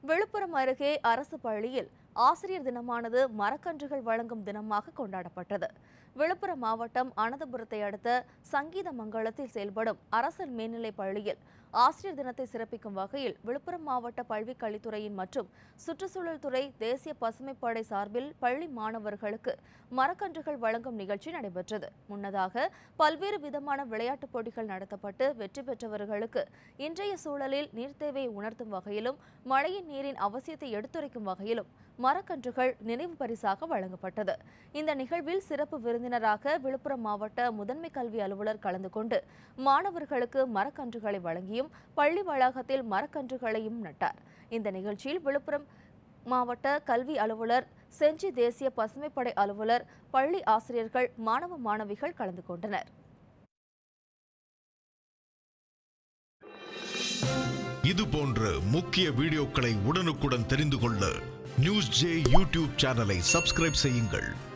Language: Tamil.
விழுப்புரம் அருகே அரசு பள்ளியில் ஆசிரியர் தினமானது மரக்கன்றுகள் வழங்கும் தினமாக கொண்டாடப்பட்டது விழுப்புரம் மாவட்டம் அனந்தபுரத்தை அடுத்த சங்கீத மங்கலத்தில் செயல்படும் அரசு மேல்நிலைப் பள்ளியில் ஆசிரியர் தினத்தை சிறப்பிக்கும் வகையில் விழுப்புரம் மாவட்ட கல்விக் கல்வித்துறையின் மற்றும் சுற்றுச்சூழல் துறை தேசிய பசுமைப்படை சார்பில் பள்ளி மாணவர்களுக்கு மரக்கன்றுகள் வழங்கும் நிகழ்ச்சி நடைபெற்றது முன்னதாக பல்வேறு விதமான விளையாட்டுப் போட்டிகள் நடத்தப்பட்டு வெற்றி பெற்றவர்களுக்கு இன்றைய சூழலில் நீர் தேவையை உணர்த்தும் வகையிலும் மழையின் நீரின் அவசியத்தை எடுத்துரைக்கும் வகையிலும் மரக்கன்றுகள் நினைவு பரிசாக வழங்கப்பட்டது இந்த நிகழ்வில் சிறப்பு விருந்தினராக விழுப்புரம் மாவட்ட முதன்மை கல்வி அலுவலர் கலந்து கொண்டு மாணவர்களுக்கு மரக்கன்றுகளை வழங்கியும் பள்ளி வளாகத்தில் மரக்கன்றுகளையும் நட்டார் இந்த நிகழ்ச்சியில் விழுப்புரம் மாவட்ட கல்வி அலுவலர் செஞ்சி தேசிய பசுமைப்படை அலுவலர் பள்ளி ஆசிரியர்கள் மாணவ மாணவிகள் கலந்து கொண்டனர் இது போன்ற முக்கிய வீடியோக்களை உடனுக்குடன் தெரிந்து கொள்ள நியூஸ் ஜே யூடியூப் சேனலை சப்ஸ்கிரைப் செய்யுங்கள்